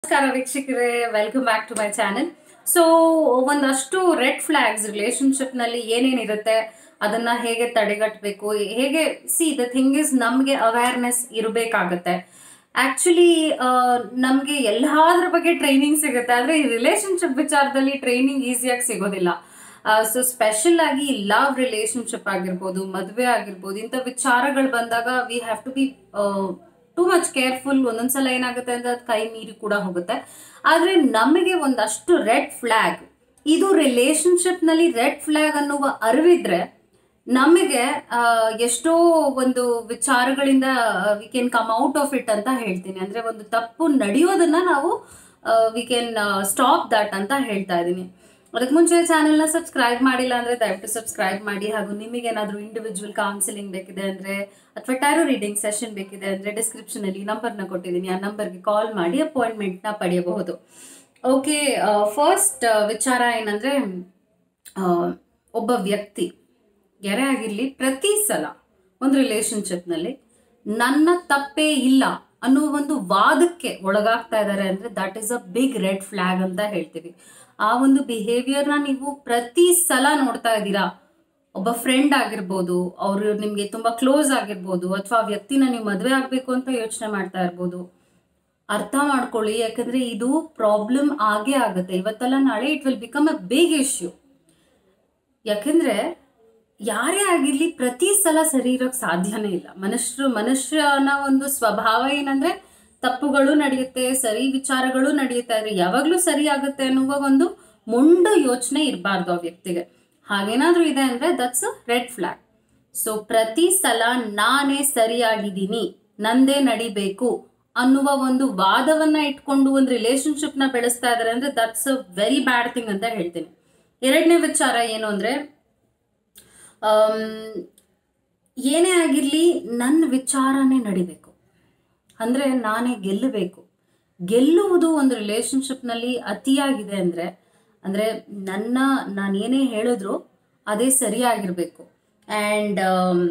ನಮಸ್ಕಾರ ವೀಕ್ಷಕರೇ welcome back to my channel so ಒಂದಷ್ಟು ರೆಡ್ ಫ್ಲಾಗ್ಸ್ ರಿಲೇಶನ್ಶಿಪ್ ನಲ್ಲಿ ಏನೇನಿರುತ್ತೆ ಅದನ್ನ ಹೇಗೆ ತಡೆಗಟ್ಟಬೇಕು ಹೇಗೆ ಸಿ ದ ಥಿಂಗ್ ಇಸ್ ನಮಗೆ ಅವೇರ್ನೆಸ್ ಇರಬೇಕಾಗತ್ತೆ ಆಕ್ಚುಲಿ ನಮಗೆ ಎಲ್ಲಾದ್ರ ಬಗ್ಗೆ ಟ್ರೈನಿಂಗ್ ಸಿಗುತ್ತೆ ಆದ್ರೆ ಈ ರಿಲೇಶನ್ಶಿಪ್ ವಿಚಾರದಲ್ಲಿ ಟ್ರೈನಿಂಗ್ ಈಸಿಯಾಗಿ ಸಿಗೋದಿಲ್ಲ ಸೊ ಸ್ಪೆಷಲ್ ಆಗಿ ಲವ್ ರಿಲೇಶನ್ಶಿಪ್ ಆಗಿರ್ಬೋದು ಮದುವೆ ಆಗಿರ್ಬೋದು ಇಂಥ ವಿಚಾರಗಳು ಬಂದಾಗ we have to be too much careful ಒಂದೊಂದ್ಸಲ ಏನಾಗುತ್ತೆ ಅಂದ್ರೆ ಅದು ಕೈ ಮೀರಿ ಕೂಡ ಹೋಗುತ್ತೆ ಆದ್ರೆ ನಮಗೆ ಒಂದಷ್ಟು ರೆಡ್ ಫ್ಲಾಗ್ ಇದು ರಿಲೇಶನ್ಶಿಪ್ ನಲ್ಲಿ ರೆಡ್ ಫ್ಲಾಗ್ ಅನ್ನುವ ಅರಿವಿದ್ರೆ ನಮಗೆ ಆ, ಎಷ್ಟೋ ಒಂದು ವಿಚಾರಗಳಿಂದ we can come out of it ಅಂತ ಹೇಳ್ತೀನಿ ಅಂದ್ರೆ ಒಂದು ತಪ್ಪು ನಡೆಯೋದನ್ನ ನಾವು ವಿ ಕ್ಯಾನ್ ಸ್ಟಾಪ್ ದಟ್ ಅಂತ ಹೇಳ್ತಾ ಇದ್ದೀನಿ ಅದಕ್ಕೆ ಮುಂಚೆ ಚಾನೆಲ್ನ ಸಬ್ಸ್ಕ್ರೈಬ್ ಮಾಡಿಲ್ಲ ಅಂದ್ರೆ ದಯವಿಟ್ಟು ಸಬ್ಸ್ಕ್ರೈಬ್ ಮಾಡಿ ಹಾಗೂ ನಿಮಗೆ ಏನಾದರೂ ಇಂಡಿವಿಜುವಲ್ ಕೌನ್ಸಿಲಿಂಗ್ ಬೇಕಿದೆ ಅಂದ್ರೆ ಅಥವಾ ಟ್ಯಾರೋ ರೀಡಿಂಗ್ ಸೆಷನ್ ಬೇಕಿದೆ ಅಂದ್ರೆ ಡಿಸ್ಕ್ರಿಪ್ಷನ್ ಅಲ್ಲಿ ನಂಬರ್ನ ಕೊಟ್ಟಿದ್ದೀನಿ ಆ ನಂಬರ್ಗೆ ಕಾಲ್ ಮಾಡಿ ಅಪಾಯಿಂಟ್ಮೆಂಟ್ನ ಪಡೆಯಬಹುದು ಓಕೆ ಫಸ್ಟ್ ವಿಚಾರ ಏನಂದ್ರೆ ಆ, ಒಬ್ಬ ವ್ಯಕ್ತಿ ಯಾರೇ ಆಗಿರ್ಲಿ ಪ್ರತಿ ಸಲ ಒಂದು ರಿಲೇಶನ್ಶಿಪ್ನಲ್ಲಿ ನನ್ನ ತಪ್ಪೇ ಇಲ್ಲ ಅನ್ನೋ ಒಂದು ವಾದಕ್ಕೆ ಒಳಗಾಗ್ತಾ ಇದ್ದಾರೆ ಅಂದ್ರೆ that is a big red flag ಅಂತ ಹೇಳ್ತೀವಿ ಆ ಒಂದು ಬಿಹೇವಿಯರ್ನ ನೀವು ಪ್ರತಿ ಸಲ ನೋಡ್ತಾ ಇದ್ದೀರಾ ಒಬ್ಬ ಫ್ರೆಂಡ್ ಆಗಿರ್ಬೋದು ಅವರು ನಿಮಗೆ ತುಂಬಾ ಕ್ಲೋಸ್ ಆಗಿರ್ಬೋದು ಅಥವಾ ಆ ವ್ಯಕ್ತಿನ ನೀವು ಮದುವೆ ಆಗಬೇಕು ಅಂತ ಯೋಚನೆ ಮಾಡ್ತಾ ಇರ್ಬೋದು ಅರ್ಥ ಮಾಡ್ಕೊಳ್ಳಿ ಯಾಕಂದ್ರೆ ಇದು ಪ್ರಾಬ್ಲಮ್ ಆಗೇ ಆಗುತ್ತೆ ಇವತ್ತಲ್ಲ ನಾಳೆ it will become a big issue ಯಾಕಂದ್ರೆ ಯಾರೇ ಆಗಿರ್ಲಿ ಪ್ರತಿ ಸಲ ಸರಿ ಇರೋಕ್ ಸಾಧ್ಯನೇ ಇಲ್ಲ ಮನುಷ್ಯರು ಮನುಷ್ಯನ ಒಂದು ಸ್ವಭಾವ ಏನಂದ್ರೆ ತಪ್ಪುಗಳು ನಡೆಯುತ್ತೆ ಸರಿ ವಿಚಾರಗಳು ನಡೆಯುತ್ತೆ ಆದ್ರೆ ಯಾವಾಗ್ಲೂ ಸರಿ ಆಗುತ್ತೆ ಅನ್ನುವ ಒಂದು ಮೊಂಡು ಯೋಚನೆ ಇರಬಾರ್ದು ಆ ವ್ಯಕ್ತಿಗೆ ಹಾಗೇನಾದ್ರೂ ಇದೆ ಅಂದ್ರೆ ದಟ್ಸ್ ರೆಡ್ ಫ್ಲಾಗ್ ಸೊ ಪ್ರತಿ ಸಲ ನಾನೇ ಸರಿಯಾಗಿದ್ದೀನಿ ನಂದೇ ನಡಿಬೇಕು ಅನ್ನುವ ಒಂದು ವಾದವನ್ನ ಇಟ್ಕೊಂಡು ಒಂದು ರಿಲೇಶನ್ಶಿಪ್ ನ ಬೆಳೆಸ್ತಾ ಇದಾರೆ ಅಂದ್ರೆ that's a very bad thing ಅಂತ ಹೇಳ್ತೀನಿ ಎರಡನೇ ವಿಚಾರ ಏನು ಅಂದ್ರೆ ಆಮ್, ಏನೇ ಆಗಿರ್ಲಿ ನನ್ನ ವಿಚಾರನೇ ನಡಿಬೇಕು ಅಂದ್ರೆ ನಾನೇ ಗೆಲ್ಲಬೇಕು ಗೆಲ್ಲುವುದು ಒಂದು ರಿಲೇಶನ್ಶಿಪ್ನಲ್ಲಿ ಅತಿಯಾಗಿದೆ ಅಂದ್ರೆ ಅಂದ್ರೆ ನನ್ನ ನಾನು ಏನೇ ಹೇಳಿದ್ರು ಅದೇ ಸರಿಯಾಗಿರ್ಬೇಕು ಆ್ಯಂಡ್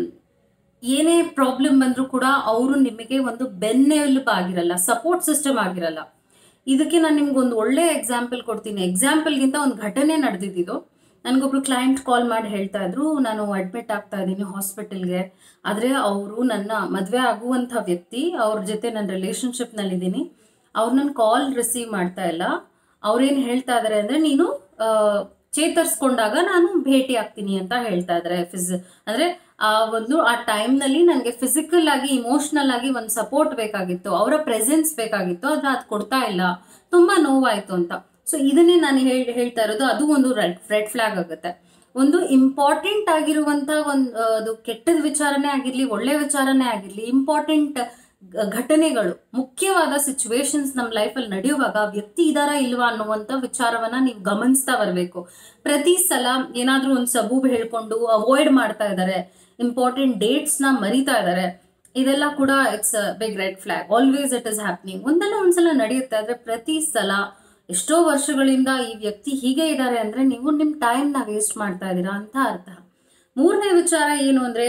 ಏನೇ ಪ್ರಾಬ್ಲಮ್ ಬಂದರೂ ಕೂಡ ಅವರು ನಿಮಗೆ ಒಂದು ಬೆನ್ನೆಲುಬು ಆಗಿರಲ್ಲ ಸಪೋರ್ಟ್ ಸಿಸ್ಟಮ್ ಆಗಿರಲ್ಲ ಇದಕ್ಕೆ ನಾನು ನಿಮ್ಗೆ ಒಂದು ಒಳ್ಳೆ ಎಕ್ಸಾಂಪಲ್ ಕೊಡ್ತೀನಿ ಎಕ್ಸಾಂಪಲ್ಗಿಂತ ಒಂದು ಘಟನೆ ನಡೆದಿದ್ದು ನನಗೊಬ್ರು ಕ್ಲೈಂಟ್ ಕಾಲ್ ಮಾಡಿ ಹೇಳ್ತಾ ಇದ್ರು ನಾನು ಅಡ್ಮಿಟ್ ಆಗ್ತಾ ಇದ್ದೀನಿ ಹಾಸ್ಪಿಟಲ್ಗೆ ಆದರೆ ಅವರು ನನ್ನ ಮದುವೆ ಆಗುವಂಥ ವ್ಯಕ್ತಿ ಅವ್ರ ಜೊತೆ ನನ್ನ ರಿಲೇಶನ್ಶಿಪ್ನಲ್ಲಿದ್ದೀನಿ ಅವ್ರು ನನ್ನ ಕಾಲ್ ರಿಸೀವ್ ಮಾಡ್ತಾ ಇಲ್ಲ ಅವ್ರೇನು ಹೇಳ್ತಾ ಇದಾರೆ ಅಂದರೆ ನೀನು ಆ, ಚೇತರಿಸ್ಕೊಂಡಾಗ ನಾನು ಭೇಟಿ ಆಗ್ತೀನಿ ಅಂತ ಹೇಳ್ತಾ ಇದ್ದಾರೆ ಫಿಸ್ ಅಂದರೆ ಆ ಒಂದು ಆ ಟೈಮ್ನಲ್ಲಿ ನನಗೆ ಫಿಸಿಕಲ್ ಆಗಿ ಇಮೋಷ್ನಲ್ ಆಗಿ ಒಂದು ಸಪೋರ್ಟ್ ಬೇಕಾಗಿತ್ತು ಅವರ ಪ್ರೆಸೆನ್ಸ್ ಬೇಕಾಗಿತ್ತು ಆದ್ರೆ ಅದು ಕೊಡ್ತಾ ಇಲ್ಲ ತುಂಬಾ ನೋವಾಯ್ತು ಅಂತ ಸೊ ಇದನ್ನೇ ನಾನು ಹೇಳಿ ಹೇಳ್ತಾ ಇರೋದು ಅದು ಒಂದು ರೆಡ್ ರೆಡ್ ಫ್ಲಾಗ್ ಆಗುತ್ತೆ ಒಂದು ಇಂಪಾರ್ಟೆಂಟ್ ಆಗಿರುವಂತ ಒಂದು ಆ, ಅದು ಕೆಟ್ಟದ ವಿಚಾರನೇ ಆಗಿರ್ಲಿ ಒಳ್ಳೆ ವಿಚಾರನೇ ಆಗಿರ್ಲಿ ಇಂಪಾರ್ಟೆಂಟ್ ಘಟನೆಗಳು ಮುಖ್ಯವಾದ ಸಿಚುವೇಶನ್ಸ್ ನಮ್ಮ ಲೈಫಲ್ಲಿ ನಡೆಯುವಾಗ ಆ ವ್ಯಕ್ತಿ ಇದಾರಾ ಇಲ್ವಾ ಅನ್ನುವಂಥ ವಿಚಾರವನ್ನ ನೀವು ಗಮನಿಸ್ತಾ ಬರಬೇಕು ಪ್ರತಿ ಸಲ ಏನಾದ್ರೂ ಒಂದು ಸಬೂಬ್ ಹೇಳ್ಕೊಂಡು ಅವಾಯ್ಡ್ ಮಾಡ್ತಾ ಇದ್ದಾರೆ ಇಂಪಾರ್ಟೆಂಟ್ ಡೇಟ್ಸ್ನ ಮರಿತಾ ಇದ್ದಾರೆ ಇದೆಲ್ಲ ಕೂಡ it's big red flag always it is happening ಒಂದಲ್ಲ ಒಂದ್ಸಲ ನಡೆಯುತ್ತೆ ಆದ್ರೆ ಪ್ರತಿ ಸಲ ಎಷ್ಟೋ ವರ್ಷಗಳಿಂದ ಈ ವ್ಯಕ್ತಿ ಹೀಗೆ ಇದ್ದಾರೆ ಅಂದ್ರೆ ನೀವು ನಿಮ್ಮ ಟೈಮ್ನ ವೇಸ್ಟ್ ಮಾಡ್ತಾ ಇದ್ದೀರಾ ಅಂತ ಅರ್ಥ ಮೂರನೇ ವಿಚಾರ ಏನು ಅಂದ್ರೆ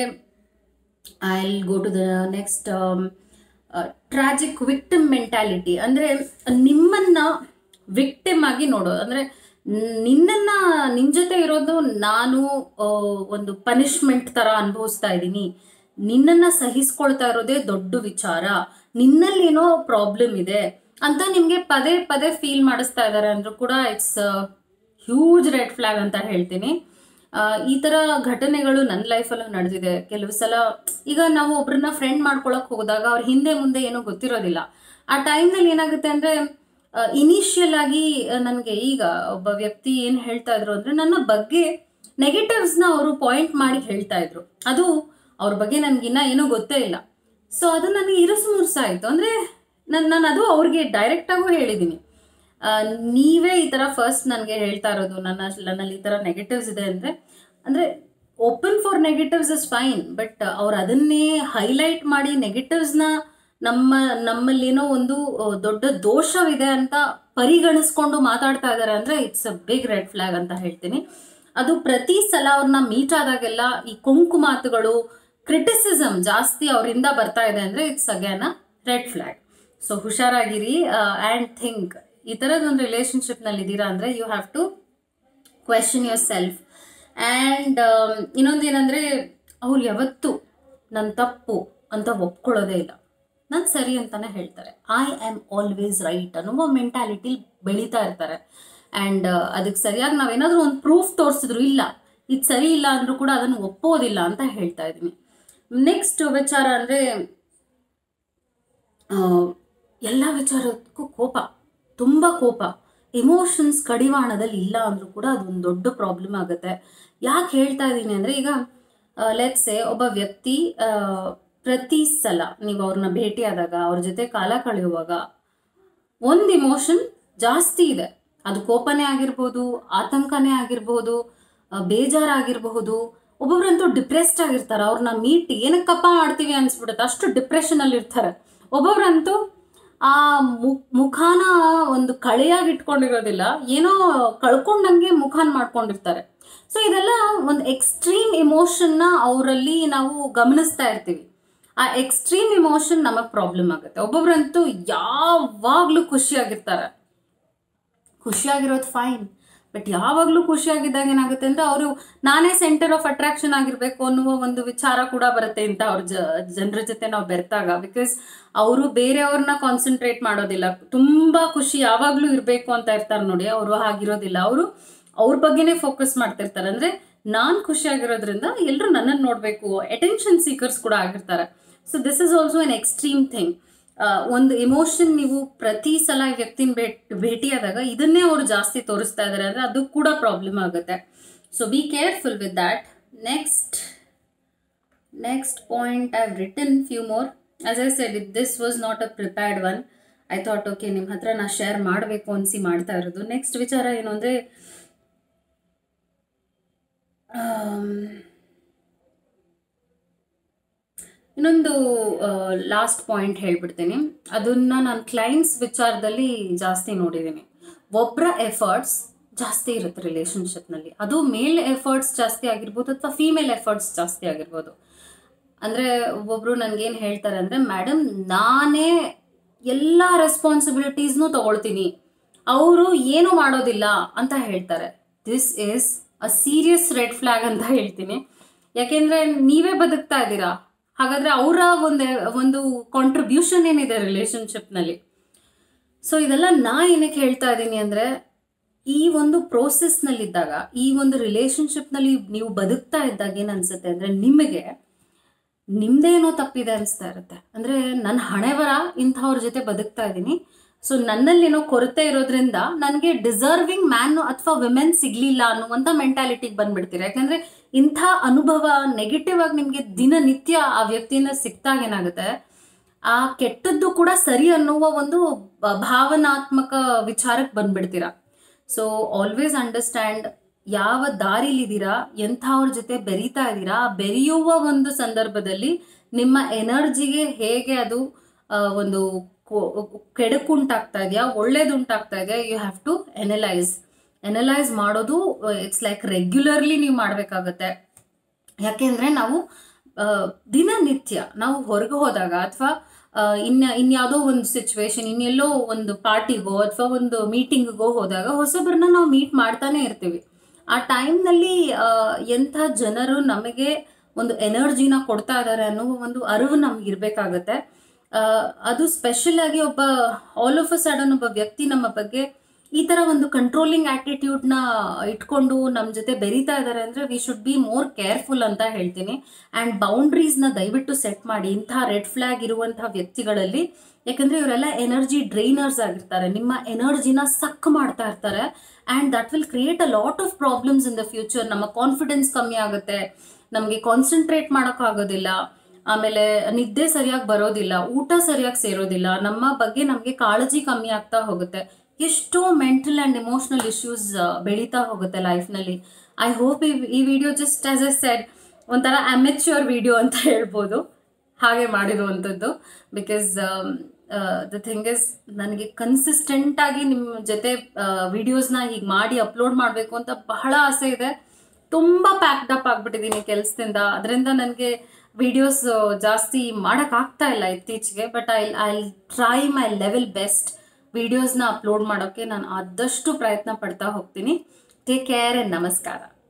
I go to the next tragic victim mentality ಅಂದ್ರೆ ನಿಮ್ಮನ್ನ ವಿಕ್ಟಿಮ್ ಆಗಿ ನೋಡೋದು ಅಂದ್ರೆ ನಿನ್ನನ್ನ ನಿನ್ ಜೊತೆ ಇರೋದು ನಾನು ಆ, ಒಂದು ಪನಿಷ್ಮೆಂಟ್ ತರ ಅನುಭವಿಸ್ತಾ ಇದ್ದೀನಿ ನಿನ್ನನ್ನ ಸಹಿಸ್ಕೊಳ್ತಾ ಇರೋದೇ ದೊಡ್ಡ ವಿಚಾರ ನಿನ್ನಲ್ಲಿ ಏನೋ ಪ್ರಾಬ್ಲಮ್ ಇದೆ ಅಂತ ನಿಮ್ಗೆ ಪದೇ ಪದೇ ಫೀಲ್ ಮಾಡಿಸ್ತಾ ಇದ್ದಾರೆ ಅಂದ್ರೂ ಕೂಡ ಇಟ್ಸ್ ಹ್ಯೂಜ್ ರೆಡ್ ಫ್ಲಾಗ್ ಅಂತ ಹೇಳ್ತೀನಿ ಆ, ಈ ತರ ಘಟನೆಗಳು ನನ್ನ ಲೈಫಲ್ಲೂ ನಡೆದಿದೆ ಕೆಲವು ಸಲ ಈಗ ನಾವು ಒಬ್ರನ್ನ ಫ್ರೆಂಡ್ ಮಾಡ್ಕೊಳಕ್ ಹೋದಾಗ ಅವ್ರ ಹಿಂದೆ ಮುಂದೆ ಏನೋ ಗೊತ್ತಿರೋದಿಲ್ಲ ಆ ಟೈಮ್ನಲ್ಲಿ ಏನಾಗುತ್ತೆ ಅಂದ್ರೆ ಇನಿಷಿಯಲ್ ಆಗಿ ನನಗೆ ಈಗ ಒಬ್ಬ ವ್ಯಕ್ತಿ ಏನ್ ಹೇಳ್ತಾ ಇದ್ರು ಅಂದ್ರೆ ನನ್ನ ಬಗ್ಗೆ ನೆಗೆಟಿವ್ಸ್ನ ಅವರು ಪಾಯಿಂಟ್ ಮಾಡಿ ಹೇಳ್ತಾ ಇದ್ರು ಅದು ಅವ್ರ ಬಗ್ಗೆ ನನ್ಗಿನ್ನ ಏನೂ ಗೊತ್ತೇ ಇಲ್ಲ ಸೊ ಅದು ನನಗೆ ಇರುಸು ಮುರುಸಾಯಿತು ಅಂದ್ರೆ ನಾನು ನಾನು ಅದು ಅವ್ರಿಗೆ ಡೈರೆಕ್ಟ್ ಆಗೂ ಹೇಳಿದ್ದೀನಿ ಆ, ನೀವೇ ಈ ತರ ಫಸ್ಟ್ ನನಗೆ ಹೇಳ್ತಾ ಇರೋದು ನನ್ನ ನನ್ನಲ್ಲಿ ಈ ತರ ನೆಗೆಟಿವ್ಸ್ ಇದೆ ಅಂದ್ರೆ ಅಂದ್ರೆ open for negatives is fine but ಅವ್ರು ಅದನ್ನೇ ಹೈಲೈಟ್ ಮಾಡಿ ನೆಗೆಟಿವ್ಸ್ನ ನಮ್ಮ ನಮ್ಮಲ್ಲಿ ಏನೋ ಒಂದು ಆ, ದೊಡ್ಡ ದೋಷವಿದೆ ಅಂತ ಪರಿಗಣಿಸ್ಕೊಂಡು ಮಾತಾಡ್ತಾ ಇದ್ದಾರೆ ಅಂದ್ರೆ it's a big red flag ಅಂತ ಹೇಳ್ತೀನಿ ಅದು ಪ್ರತಿ ಸಲ ಅವ್ರನ್ನ ಮೀಟ್ ಆದಾಗೆಲ್ಲ ಈ ಕೊಂಕು ಮಾತುಗಳು ಕ್ರಿಟಿಸಿಸಮ್ ಜಾಸ್ತಿ ಅವರಿಂದ ಬರ್ತಾ ಇದೆ ಅಂದ್ರೆ it's again a red flag so ಹುಷಾರಾಗಿರಿ ಆ್ಯಂಡ್ ಥಿಂಕ್ ಈ ಥರದ ಒಂದು ರಿಲೇಷನ್ಶಿಪ್ನಲ್ಲಿ ಇದ್ದೀರಾ ಅಂದರೆ you have to question yourself and ಇನ್ನೊಂದೇನೆಂದರೆ ಅವ್ರು ಯಾವತ್ತೂ ನನ್ನ ತಪ್ಪು ಅಂತ ಒಪ್ಕೊಳ್ಳೋದೇ ಇಲ್ಲ ನಾನು ಸರಿ ಅಂತಾನೆ ಹೇಳ್ತಾರೆ ಐ ಆಮ್ ಆಲ್ವೇಸ್ ರೈಟ್ ಅನ್ನುವ ಮೆಂಟ್ಯಾಲಿಟಿ ಬೆಳೀತಾ ಇರ್ತಾರೆ ಆ್ಯಂಡ್ ಅದಕ್ಕೆ ಸರಿಯಾಗಿ ನಾವೇನಾದರೂ ಒಂದು ಪ್ರೂಫ್ ತೋರಿಸಿದ್ರು ಇಲ್ಲ ಇದು ಸರಿ ಇಲ್ಲ ಅಂದರೂ ಕೂಡ ಅದನ್ನು ಒಪ್ಪೋದಿಲ್ಲ ಅಂತ ಹೇಳ್ತಾ ಇದ್ದೀನಿ ನೆಕ್ಸ್ಟ್ ವಿಚಾರ ಅಂದರೆ ಎಲ್ಲ ವಿಚಾರಕ್ಕೂ ಕೋಪ ತುಂಬ ಕೋಪ ಎಮೋಷನ್ಸ್ ಕಡಿವಾಣದಲ್ಲಿ ಇಲ್ಲ ಅಂದರೂ ಕೂಡ ಅದೊಂದು ದೊಡ್ಡ ಪ್ರಾಬ್ಲಮ್ ಆಗುತ್ತೆ ಯಾಕೆ ಹೇಳ್ತಾ ಇದ್ದೀನಿ ಅಂದರೆ ಈಗ ಲೆಟ್ಸೆ ಒಬ್ಬ ವ್ಯಕ್ತಿ ಆ, ಪ್ರತಿ ಸಲ ನೀವು ಅವ್ರನ್ನ ಭೇಟಿಯಾದಾಗ ಅವ್ರ ಜೊತೆ ಕಾಲ ಕಳೆಯುವಾಗ ಒಂದು ಇಮೋಷನ್ ಜಾಸ್ತಿ ಇದೆ ಅದು ಕೋಪನೇ ಆಗಿರ್ಬೋದು ಆತಂಕನೇ ಆಗಿರ್ಬೋದು ಆ, ಬೇಜಾರಾಗಿರಬಹುದು ಒಬ್ಬೊಬ್ರಂತೂ ಡಿಪ್ರೆಸ್ಡ್ ಆಗಿರ್ತಾರೆ ಅವ್ರನ್ನ ಮೀಟ್ ಏನಕ್ಕಪ್ಪ ಮಾಡ್ತೀವಿ ಅನ್ಸ್ಬಿಡುತ್ತೆ ಅಷ್ಟು ಡಿಪ್ರೆಷನಲ್ಲಿ ಇರ್ತಾರೆ ಒಬ್ಬೊಬ್ರಂತೂ ಆ ಮು- ಮುಖಾನ ಒಂದು ಕಳೆಯಾಗಿ ಇಟ್ಕೊಂಡಿರೋದಿಲ್ಲ ಏನೋ ಕಳ್ಕೊಂಡಂಗೆ ಮುಖಾನ ಮಾಡ್ಕೊಂಡಿರ್ತಾರೆ ಸೊ ಇದೆಲ್ಲ ಒಂದು ಎಕ್ಸ್ಟ್ರೀಮ್ ಇಮೋಷನ್ನ ಅವರಲ್ಲಿ ನಾವು ಗಮನಿಸ್ತಾ ಇರ್ತೀವಿ ಆ ಎಕ್ಸ್ಟ್ರೀಮ್ ಇಮೋಷನ್ ನಮಗೆ ಪ್ರಾಬ್ಲಮ್ ಆಗುತ್ತೆ ಒಬ್ಬೊಬ್ರಂತೂ ಯಾವಾಗಲೂ ಖುಷಿಯಾಗಿರ್ತಾರೆ ಖುಷಿಯಾಗಿರೋದು ಫೈನ್ ಬಟ್ ಯಾವಾಗಲೂ ಖುಷಿಯಾಗಿದ್ದಾಗ ಏನಾಗುತ್ತೆ ಅಂದ್ರೆ ಅವರು ನಾನೇ ಸೆಂಟರ್ ಆಫ್ ಅಟ್ರಾಕ್ಷನ್ ಆಗಿರಬೇಕು ಅನ್ನುವ ಒಂದು ವಿಚಾರ ಕೂಡ ಬರುತ್ತೆ ಇಂಥ ಅವ್ರ ಜ ಜನರ ಜೊತೆ ನಾವು ಬೆರೆತಾಗ ಬಿಕಾಸ್ ಅವರು ಬೇರೆಯವ್ರನ್ನ ಕಾನ್ಸಂಟ್ರೇಟ್ ಮಾಡೋದಿಲ್ಲ ತುಂಬ ಖುಷಿ ಯಾವಾಗಲೂ ಇರಬೇಕು ಅಂತ ಇರ್ತಾರೆ ನೋಡಿ ಅವರು ಹಾಗಿರೋದಿಲ್ಲ ಅವರು ಅವ್ರ ಬಗ್ಗೆನೇ ಫೋಕಸ್ ಮಾಡ್ತಿರ್ತಾರೆ ಅಂದ್ರೆ ನಾನು ಖುಷಿಯಾಗಿರೋದ್ರಿಂದ ಎಲ್ಲರೂ ನನ್ನನ್ನು ನೋಡಬೇಕು ಅಟೆನ್ಷನ್ ಸೀಕರ್ಸ್ ಕೂಡ ಆಗಿರ್ತಾರೆ so this is also an extreme thing ಒಂದು ಎಮೋಷನ್ ನೀವು ಪ್ರತಿ ಸಲ ಈ ವ್ಯಕ್ತಿನ ಭೇಟ್ ಭೇಟಿಯಾದಾಗ ಇದನ್ನೇ ಅವರು ಜಾಸ್ತಿ ತೋರಿಸ್ತಾ ಇದ್ದಾರೆ ಅಂದರೆ ಅದು ಕೂಡ ಪ್ರಾಬ್ಲಮ್ ಆಗುತ್ತೆ so be careful with that next next point I written few more as I said this was not a prepared one I thought okay ನಿಮ್ಮ ಹತ್ರ ನಾ ಶೇರ್ ಮಾಡಬೇಕು ಅನಿಸಿ ಮಾಡ್ತಾ ಇರೋದು ನೆಕ್ಸ್ಟ್ ವಿಚಾರ ಏನು ಅಂದರೆ ಇನ್ನೊಂದು ಲಾಸ್ಟ್ ಪಾಯಿಂಟ್ ಹೇಳ್ಬಿಡ್ತೀನಿ ಅದನ್ನ ನಾನು ಕ್ಲೈಂಟ್ಸ್ ವಿಚಾರದಲ್ಲಿ ಜಾಸ್ತಿ ನೋಡಿದ್ದೀನಿ ಒಬ್ಬರ ಎಫರ್ಟ್ಸ್ ಜಾಸ್ತಿ ಇರುತ್ತೆ ರಿಲೇಶನ್ಶಿಪ್ನಲ್ಲಿ ಅದು ಮೇಲ್ ಎಫರ್ಟ್ಸ್ ಜಾಸ್ತಿ ಆಗಿರ್ಬೋದು ಅಥವಾ ಫೀಮೇಲ್ ಎಫರ್ಟ್ಸ್ ಜಾಸ್ತಿ ಆಗಿರ್ಬೋದು ಅಂದರೆ ಒಬ್ಬೊಬ್ರು ನನಗೇನು ಹೇಳ್ತಾರೆ ಅಂದರೆ ಮೇಡಮ್ ನಾನೇ ಎಲ್ಲ ರೆಸ್ಪಾನ್ಸಿಬಿಲಿಟೀಸ್ನೂ ತಗೊಳ್ತೀನಿ ಅವರು ಏನೂ ಮಾಡೋದಿಲ್ಲ ಅಂತ ಹೇಳ್ತಾರೆ this is a serious red flag ಅಂತ ಹೇಳ್ತೀನಿ ಯಾಕೆಂದರೆ ನೀವೇ ಬದುಕ್ತಾ ಇದ್ದೀರಾ ಹಾಗಾದರೆ ಅವರ ಒಂದು ಒಂದು ಕಾಂಟ್ರಿಬ್ಯೂಷನ್ ಏನಿದೆ ರಿಲೇಶನ್ಶಿಪ್ನಲ್ಲಿ ಸೊ ಇದೆಲ್ಲ ನಾ ಏನಕ್ಕೆ ಹೇಳ್ತಾ ಇದ್ದೀನಿ ಅಂದರೆ ಈ ಒಂದು ಪ್ರೋಸೆಸ್ನಲ್ಲಿದ್ದಾಗ ಈ ಒಂದು ರಿಲೇಶನ್ಶಿಪ್ನಲ್ಲಿ ನೀವು ಬದುಕ್ತಾ ಇದ್ದಾಗ ಏನು ಅನ್ಸುತ್ತೆ ಅಂದರೆ ನಿಮಗೆ ನಿಮ್ದೇನೋ ತಪ್ಪಿದೆ ಅನಿಸ್ತಾ ಇರುತ್ತೆ ಅಂದರೆ ನನ್ನ ಹಣೆ ಬರ ಇಂಥವ್ರ ಜೊತೆ ಬದುಕ್ತಾ ಇದ್ದೀನಿ ಸೊ ನನ್ನಲ್ಲೇನೋ ಕೊರತೆ ಇರೋದ್ರಿಂದ ನನಗೆ ಡಿಸರ್ವಿಂಗ್ ಮ್ಯಾನ್ ಅಥವಾ ವಿಮೆನ್ ಸಿಗ್ಲಿಲ್ಲ ಅನ್ನುವಂಥ ಮೆಂಟಾಲಿಟಿಗೆ ಬಂದ್ಬಿಡ್ತೀರಾ ಯಾಕಂದ್ರೆ ಇಂಥ ಅನುಭವ ನೆಗೆಟಿವ್ ಆಗಿ ನಿಮಗೆ ದಿನನಿತ್ಯ ಆ ವ್ಯಕ್ತಿಯಿಂದ ಸಿಕ್ತಾಗ ಏನಾಗುತ್ತೆ ಆ ಕೆಟ್ಟದ್ದು ಕೂಡ ಸರಿ ಅನ್ನುವ ಒಂದು ಬ- ಭಾವನಾತ್ಮಕ ವಿಚಾರಕ್ಕೆ ಬಂದ್ಬಿಡ್ತೀರಾ ಸೊ ಆಲ್ವೇಸ್ ಅಂಡರ್ಸ್ಟ್ಯಾಂಡ್ ಯಾವ ದಾರಿಲಿದ್ದೀರಾ ಎಂಥವ್ರ ಜೊತೆ ಬೆರೀತಾ ಇದ್ದೀರಾ ಆ ಬೆರೆಯುವ ಒಂದು ಸಂದರ್ಭದಲ್ಲಿ ನಿಮ್ಮ ಎನರ್ಜಿಗೆ ಹೇಗೆ ಅದು ಆ, ಒಂದು ಕೊ- ಕೆಡುಕುಂಟಾಗ್ತಾ ಇದೆಯಾ ಒಳ್ಳೇದುಂಟಾಗ್ತಾ ಇದೆಯಾ you have to analyse analyse ಮಾಡೋದು ಇಟ್ಸ್ ಲೈಕ್ ರೆಗ್ಯುಲರ್ಲಿ ನೀವು ಮಾಡಬೇಕಾಗತ್ತೆ ಯಾಕೆಂದ್ರೆ ನಾವು ಆ, ದಿನನಿತ್ಯ ನಾವು ಹೊರಗೆ ಹೋದಾಗ ಅಥವಾ ಇನ್ನ ಇನ್ಯಾವುದೋ ಒಂದು ಸಿಚುವೇಶನ್ ಇನ್ನೆಲ್ಲೋ ಒಂದು ಪಾರ್ಟಿಗೋ ಅಥವಾ ಒಂದು ಮೀಟಿಂಗ್ಗೋ ಹೋದಾಗ ಹೊಸಬ್ರನ್ನ ನಾವು ಮೀಟ್ ಮಾಡ್ತಾನೆ ಇರ್ತೀವಿ ಆ ಟೈಮ್ನಲ್ಲಿ ಎಂಥ ಜನರು ನಮಗೆ ಒಂದು ಎನರ್ಜಿನ ಕೊಡ್ತಾ ಇದ್ದಾರೆ ಅನ್ನೋ ಒಂದು ಅರಿವು ನಮ್ಗೆ ಇರಬೇಕಾಗತ್ತೆ ಅದು ಸ್ಪೆಷಲ್ ಆಗಿ ಒಬ್ಬ ಆಲ್ ಆಫ್ ಅ ಸಡನ್ ಒಬ್ಬ ವ್ಯಕ್ತಿ ನಮ್ಮ ಬಗ್ಗೆ ಈ ತರ ಒಂದು ಕಂಟ್ರೋಲಿಂಗ್ ಆಟಿಟ್ಯೂಡ್ನ ಇಟ್ಕೊಂಡು ನಮ್ಮ ಜೊತೆ ಬೆರೀತಾ ಇದ್ದಾರೆ ಅಂದ್ರೆ we should be more careful ಅಂತ ಹೇಳ್ತೀನಿ ಆ್ಯಂಡ್ ಬೌಂಡ್ರೀಸ್ನ ದಯವಿಟ್ಟು ಸೆಟ್ ಮಾಡಿ ಇಂಥ ರೆಡ್ ಫ್ಲಾಗ್ ಇರುವಂತಹ ವ್ಯಕ್ತಿಗಳಲ್ಲಿ ಯಾಕಂದ್ರೆ ಇವರೆಲ್ಲ ಎನರ್ಜಿ ಡ್ರೈನರ್ಸ್ ಆಗಿರ್ತಾರೆ ನಿಮ್ಮ ಎನರ್ಜಿನ ಸಕ್ ಮಾಡ್ತಾ ಇರ್ತಾರೆ and that will create a lot of problems in the future ನಮ್ಮ ಕಾನ್ಫಿಡೆನ್ಸ್ ಕಮ್ಮಿ ಆಗುತ್ತೆ ನಮಗೆ ಕಾನ್ಸಂಟ್ರೇಟ್ ಮಾಡೋಕ್ಕಾಗೋದಿಲ್ಲ ಆಮೇಲೆ ನಿದ್ದೆ ಸರಿಯಾಗಿ ಬರೋದಿಲ್ಲ ಊಟ ಸರಿಯಾಗಿ ಸೇರೋದಿಲ್ಲ ನಮ್ಮ ಬಗ್ಗೆ ನಮಗೆ ಕಾಳಜಿ ಕಮ್ಮಿ ಆಗ್ತಾ ಹೋಗುತ್ತೆ ಎಷ್ಟೋ ಮೆಂಟಲ್ ಆ್ಯಂಡ್ ಎಮೋಷ್ನಲ್ ಇಶ್ಯೂಸ್ ಬೆಳೀತಾ ಹೋಗುತ್ತೆ ಲೈಫ್ನಲ್ಲಿ ಐ ಹೋಪ್ ಈ ಈ video just as I said ಒಂಥರ ಅಮೆಚ್ಯೂರ್ ವಿಡಿಯೋ ಅಂತ ಹೇಳ್ಬೋದು ಹಾಗೆ ಮಾಡಿರುವಂಥದ್ದು ಬಿಕಾಸ್ ದ ಥಿಂಗ್ ಇಸ್ ನನಗೆ ಕನ್ಸಿಸ್ಟೆಂಟ್ ಆಗಿ ನಿಮ್ಮ ಜೊತೆ ವಿಡಿಯೋಸ್ನ ಹೀಗೆ ಮಾಡಿ ಅಪ್ಲೋಡ್ ಮಾಡಬೇಕು ಅಂತ ಬಹಳ ಆಸೆ ಇದೆ ತುಂಬ ಪ್ಯಾಕ್ಡ್ ಅಪ್ ಆಗ್ಬಿಟ್ಟಿದ್ದೀನಿ ಕೆಲಸದಿಂದ ಅದರಿಂದ ನನಗೆ ವಿಡಿಯೋಸ್ ಜಾಸ್ತಿ ಮಾಡೋಕ್ಕಾಗ್ತಾ ಇಲ್ಲ ಇತ್ತೀಚೆಗೆ but I I try my level best ವಿಡಿಯೋಸ್ನ ಅಪ್ಲೋಡ್ ಮಾಡೋಕ್ಕೆ ನಾನು ಆದಷ್ಟು ಪ್ರಯತ್ನ ಪಡ್ತಾ ಹೋಗ್ತೀನಿ ಟೇಕ್ ಕೇರ್ ಆ್ಯಂಡ್ ನಮಸ್ಕಾರ